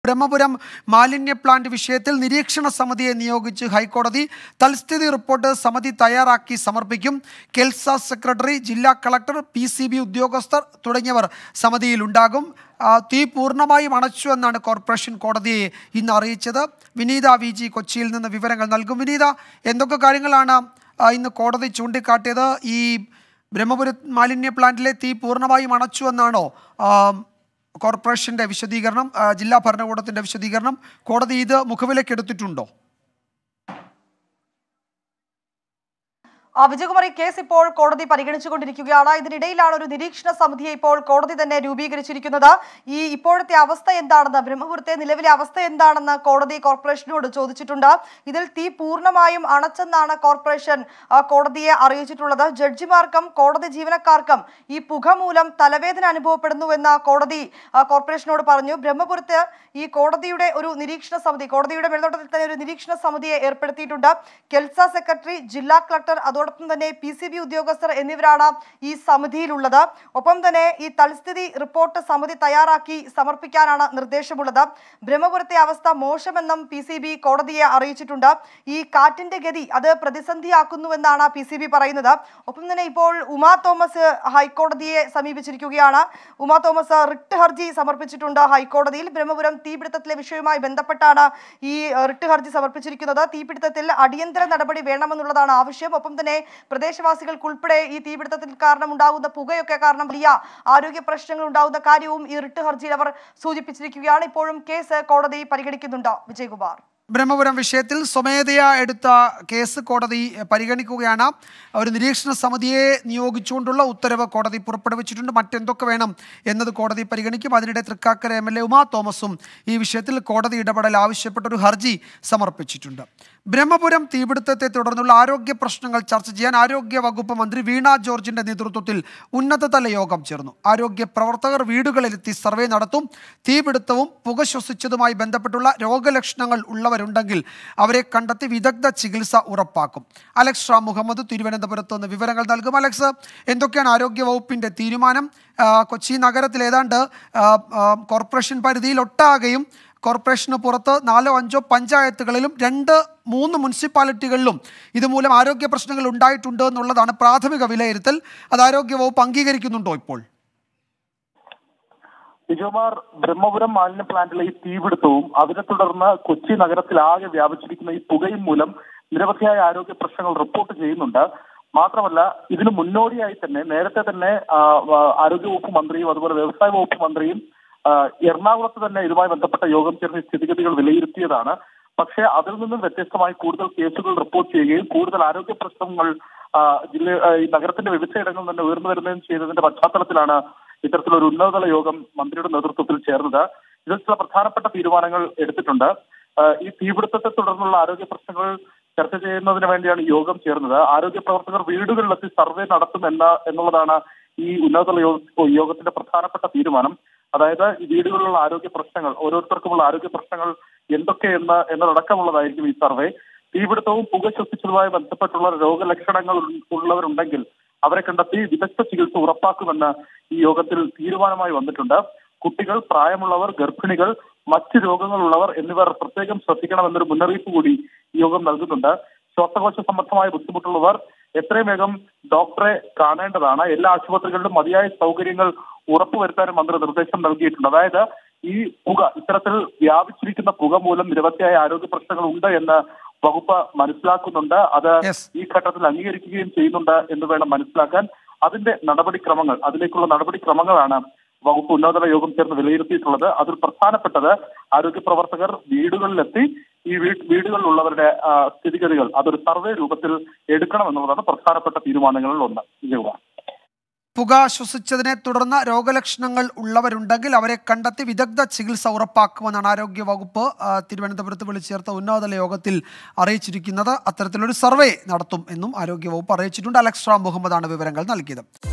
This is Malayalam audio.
ബ്രഹ്മപുരം മാലിന്യ പ്ലാന്റ് വിഷയത്തിൽ നിരീക്ഷണ സമിതിയെ നിയോഗിച്ച് ഹൈക്കോടതി തൽസ്ഥിതി റിപ്പോർട്ട് സമിതി തയ്യാറാക്കി സമർപ്പിക്കും കെൽസ സെക്രട്ടറി ജില്ലാ കളക്ടർ പി സി ബി ഉദ്യോഗസ്ഥർ തുടങ്ങിയവർ സമിതിയിലുണ്ടാകും ആ, തീ പൂർണ്ണമായും അണച്ചു എന്നാണ് കോർപ്പറേഷൻ കോടതിയെ ഇന്ന് അറിയിച്ചത് വിനീത വി ജി കൊച്ചിയിൽ നിന്ന് വിവരങ്ങൾ നൽകും വിനീത എന്തൊക്കെ കാര്യങ്ങളാണ് ആ, ഇന്ന് കോടതി ചൂണ്ടിക്കാട്ടിയത് ഈ ബ്രഹ്മപുരം മാലിന്യ പ്ലാന്റിലെ തീ പൂർണ്ണമായും അണച്ചു എന്നാണോ ആ, കോർപ്പറേഷന്റെ വിശദീകരണം ആ, ജില്ലാ ഭരണകൂടത്തിന്റെ വിശദീകരണം കോടതി ഇത് മുഖവിലേക്ക് എടുത്തിട്ടുണ്ടോ ആ, വിജയകുമാർ ഈ കേസ് ഇപ്പോൾ കോടതി പരിഗണിച്ചുകൊണ്ടിരിക്കുകയാണ് ഇതിനിടയിലാണ് ഒരു നിരീക്ഷണ സമിതിയെ ഇപ്പോൾ കോടതി തന്നെ രൂപീകരിച്ചിരിക്കുന്നത് ഈ ഇപ്പോഴത്തെ അവസ്ഥ എന്താണെന്ന് ബ്രഹ്മപുരത്തെ നിലവിലെ അവസ്ഥ എന്താണെന്ന് കോടതി കോർപ്പറേഷനോട് ചോദിച്ചിട്ടുണ്ട് ഇതിൽ തീ പൂർണ്ണമായും അണച്ചെന്നാണ് കോർപ്പറേഷൻ ആ, കോടതിയെ അറിയിച്ചിട്ടുള്ളത് ജഡ്ജിമാർക്കും കോടതി ജീവനക്കാർക്കും ഈ പുക മൂലം തലവേദന അനുഭവപ്പെടുന്നുവെന്ന് കോടതി ആ, കോർപ്പറേഷനോട് പറഞ്ഞു ബ്രഹ്മപുരത്ത് ഈ കോടതിയുടെ ഒരു നിരീക്ഷണ സമിതി കോടതിയുടെ മേൽനോട്ടത്തിൽ തന്നെ ഒരു നിരീക്ഷണ സമിതിയെ ഏർപ്പെടുത്തിയിട്ടുണ്ട് കെൽസ സെക്രട്ടറി ജില്ലാ കളക്ടർ അതോടൊപ്പം തന്നെ പി സി ബി ഉദ്യോഗസ്ഥർ എന്നിവരാണ് ഈ സമിതിയിലുള്ളത് ഒപ്പം തന്നെ ഈ തൽസ്ഥിതി റിപ്പോർട്ട് സമിതി തയ്യാറാക്കി സമർപ്പിക്കാനാണ് നിർദ്ദേശമുള്ളത് ബ്രഹ്മപുരത്തെ അവസ്ഥ മോശമെന്നും പി സി ബി കോടതിയെ അറിയിച്ചിട്ടുണ്ട് ഈ കാറ്റിന്റെ ഗതി അത് പ്രതിസന്ധിയാക്കുന്നുവെന്നാണ് പി സി ബി പറയുന്നത് ഒപ്പം തന്നെ ഇപ്പോൾ ഉമാ തോമസ് ഹൈക്കോടതിയെ സമീപിച്ചിരിക്കുകയാണ് ഉമാ തോമസ് റിട്ട് ഹർജി സമർപ്പിച്ചിട്ടുണ്ട് ഹൈക്കോടതിയിൽ ബ്രഹ്മപുരം തീപിടുത്തത്തിലെ വിഷയവുമായി ബന്ധപ്പെട്ടാണ് ഈ ഏഹ്, റിട്ട് ഹർജി സമർപ്പിച്ചിരിക്കുന്നത് തീപിടുത്തത്തിൽ അടിയന്തര നടപടി വേണമെന്നുള്ളതാണ് ആവശ്യം ഒപ്പം തന്നെ പ്രദേശവാസികൾക്കുൾപ്പെടെ ഈ തീപിടുത്തത്തിൽ കാരണം ഉണ്ടാകുന്ന പുകയൊക്കെ കാരണം വലിയ ആരോഗ്യ പ്രശ്നങ്ങൾ ഉണ്ടാകുന്ന കാര്യവും ഈ റിട്ട് ഹർജിയിൽ അവർ സൂചിപ്പിച്ചിരിക്കുകയാണ് ഇപ്പോഴും കേസ് കോടതി പരിഗണിക്കുന്നുണ്ട് വിജയകുമാർ ബ്രഹ്മപുരം വിഷയത്തിൽ സ്വമേധയാ എടുത്ത കേസ് കോടതി പരിഗണിക്കുകയാണ് ഒരു നിരീക്ഷണ സമിതിയെ നിയോഗിച്ചുകൊണ്ടുള്ള ഉത്തരവ് കോടതി പുറപ്പെടുവിച്ചിട്ടുണ്ട് മറ്റെന്തൊക്കെ വേണം എന്നത് കോടതി പരിഗണിക്കും അതിനിടെ Thrikkakara M L A Uma തോമസും ഈ വിഷയത്തിൽ കോടതി ഇടപെടൽ ആവശ്യപ്പെട്ട ഒരു ഹർജി സമർപ്പിച്ചിട്ടുണ്ട് ബ്രഹ്മപുരം തീപിടുത്തത്തെ തുടർന്നുള്ള ആരോഗ്യ പ്രശ്നങ്ങൾ ചർച്ച ചെയ്യാൻ ആരോഗ്യ വകുപ്പ് മന്ത്രി വീണ ജോർജിന്റെ നേതൃത്വത്തിൽ ഉന്നതതല യോഗം ചേർന്നു ആരോഗ്യ പ്രവർത്തകർ വീടുകളിലെത്തി സർവേ നടത്തും തീപിടുത്തവും പുക ശ്വസിച്ചതുമായി ബന്ധപ്പെട്ടുള്ള രോഗലക്ഷണങ്ങൾ ഉള്ളവരുണ്ടെങ്കിൽ അവരെ കണ്ടെത്തി വിദഗ്ധ ചികിത്സ ഉറപ്പാക്കും അലക്സ് റാം മുഹമ്മദ് തിരുവനന്തപുരത്ത് നിന്ന് വിവരങ്ങൾ നൽകും അലക്സ് എന്തൊക്കെയാണ് ആരോഗ്യ വകുപ്പിന്റെ തീരുമാനം ആ, കൊച്ചി നഗരത്തിൽ ഏതാണ്ട് ആ, ആ, കോർപ്പറേഷൻ പരിധിയിൽ ഒട്ടാകെയും കോർപ്പറേഷന് പുറത്ത് നാലോ അഞ്ചോ പഞ്ചായത്തുകളിലും രണ്ട് മൂന്ന് മുനിസിപ്പാലിറ്റികളിലും ഇതുമൂലം ആരോഗ്യ പ്രശ്നങ്ങൾ ഉണ്ടായിട്ടുണ്ട് എന്നുള്ളതാണ് പ്രാഥമിക വിലയിരുത്തൽ അത് ആരോഗ്യ വകുപ്പ് അംഗീകരിക്കുന്നുണ്ടോ ഇപ്പോൾ വിജയകുമാർ ബ്രഹ്മപുരം മാലിന്യ പ്ലാന്റിലെ ഈ തീപിടുത്തവും അതിനെ തുടർന്ന് കൊച്ചി നഗരത്തിലാകെ വ്യാപിച്ചിരിക്കുന്ന ഈ പുകയും മൂലം നിരവധിയായ ആരോഗ്യ പ്രശ്നങ്ങൾ റിപ്പോർട്ട് ചെയ്യുന്നുണ്ട് മാത്രമല്ല ഇതിന് മുന്നോടിയായി തന്നെ നേരത്തെ തന്നെ ആ, ആ, ആരോഗ്യവകുപ്പ് മന്ത്രിയും അതുപോലെ വ്യവസായ വകുപ്പ് മന്ത്രിയും ആ, എറണാകുളത്ത് തന്നെ ഇതുമായി ബന്ധപ്പെട്ട യോഗം ചേർന്ന് ഈ സ്ഥിതിഗതികൾ വിലയിരുത്തിയതാണ് പക്ഷേ അതിൽ നിന്നും വ്യത്യസ്തമായി കൂടുതൽ കേസുകൾ റിപ്പോർട്ട് ചെയ്യുകയും കൂടുതൽ ആരോഗ്യ പ്രശ്നങ്ങൾ ആ, ജില്ല ആ, ഈ നഗരത്തിന്റെ വിവിധയിടങ്ങളിൽ തന്നെ ഉയർന്നു വരുന്നതും ചെയ്തതിന്റെ പശ്ചാത്തലത്തിലാണ് ഇത്തരത്തിലൊരു ഉന്നതതല യോഗം മന്ത്രിയുടെ നേതൃത്വത്തിൽ ചേർന്നത് ഇതിൽ ചില പ്രധാനപ്പെട്ട തീരുമാനങ്ങൾ എടുത്തിട്ടുണ്ട് ആ, ഈ തീപിടുത്തത്തെ തുടർന്നുള്ള ആരോഗ്യ പ്രശ്നങ്ങൾ ചർച്ച ചെയ്യുന്നതിന് വേണ്ടിയാണ് ഈ യോഗം ചേർന്നത് ആരോഗ്യ പ്രവർത്തകർ വീടുകളിലെത്തി സർവേ നടത്തും എന്ന എന്നുള്ളതാണ് ഈ ഉന്നതതല യോഗ- യോഗത്തിന്റെ പ്രധാനപ്പെട്ട തീരുമാനം അതായത് ഈ വീടുകളിലുള്ള ആരോഗ്യ പ്രശ്നങ്ങൾ ഓരോരുത്തർക്കുമുള്ള ആരോഗ്യ പ്രശ്നങ്ങൾ എന്തൊക്കെയെന്ന് എന്നതടക്കമുള്ളതായിരിക്കും ഈ സർവേ തീപിടുത്തവും പുക ശ്വസിച്ചതുമായി ബന്ധപ്പെട്ടുള്ള രോഗലക്ഷണങ്ങൾ ഉൾ- ഉള്ളവരുണ്ടെങ്കിൽ അവരെ കണ്ടെത്തി വിദഗ്ധ ചികിത്സ ഉറപ്പാക്കുമെന്ന് ഈ യോഗത്തിൽ തീരുമാനമായി വന്നിട്ടുണ്ട് കുട്ടികൾ പ്രായമുള്ളവർ ഗർഭിണികൾ മറ്റ് രോഗങ്ങളുള്ളവർ എന്നിവർ പ്രത്യേകം ശ്രദ്ധിക്കണമെന്നൊരു മുന്നറിയിപ്പ് കൂടി ഈ യോഗം നൽകുന്നുണ്ട് ശ്വാസകോശ സംബന്ധമായ ബുദ്ധിമുട്ടുള്ളവർ എത്രയും വേഗം ഡോക്ടറെ കാണേണ്ടതാണ് എല്ലാ ആശുപത്രികളിലും മതിയായ സൗകര്യങ്ങൾ ഉറപ്പുവരുത്താനും മന്ത്രി നിർദ്ദേശം നൽകിയിട്ടുണ്ട് അതായത് ഈ പുക ഇത്തരത്തിൽ വ്യാപിച്ചിരിക്കുന്ന പുക മൂലം നിരവധിയായ ആരോഗ്യ പ്രശ്നങ്ങൾ ഉണ്ട് എന്ന് വകുപ്പ് മനസ്സിലാക്കുന്നുണ്ട് അത് Yes. ഈ ഘട്ടത്തിൽ അംഗീകരിക്കുകയും ചെയ്യുന്നുണ്ട് എന്ന് വേണം മനസ്സിലാക്കാൻ അതിന്റെ നടപടിക്രമങ്ങൾ അതിലേക്കുള്ള നടപടിക്രമങ്ങളാണ് വകുപ്പ് ഉന്നതതല യോഗം ചേർന്ന് വിലയിരുത്തിയിട്ടുള്ളത് അതിൽ പ്രധാനപ്പെട്ടത് ആരോഗ്യ പ്രവർത്തകർ വീടുകളിലെത്തി ഈ വീ- വീടുകളിലുള്ളവരുടെ ആ, സ്ഥിതിഗതികൾ അതൊരു സർവേ രൂപത്തിൽ എടുക്കണം എന്നുള്ളതാണ് പ്രധാനപ്പെട്ട തീരുമാനങ്ങളിൽ ഒന്ന് വിജയകുമാർ പുക ശ്വസിച്ചതിനെ തുടർന്ന് രോഗലക്ഷണങ്ങൾ ഉള്ളവരുണ്ടെങ്കിൽ അവരെ കണ്ടെത്തി വിദഗ്ധ ചികിത്സ ഉറപ്പാക്കുമെന്നാണ് ആരോഗ്യ വകുപ്പ് ആ, തിരുവനന്തപുരത്ത് വിളിച്ചു ചേർത്ത ഉന്നതതല യോഗത്തിൽ അറിയിച്ചിരിക്കുന്നത് അത്തരത്തിലൊരു സർവേ നടത്തും എന്നും ആരോഗ്യ വകുപ്പ് അറിയിച്ചിട്ടുണ്ട് അലക്സ് റാം മുഹമ്മദാണ് വിവരങ്ങൾ നൽകിയത്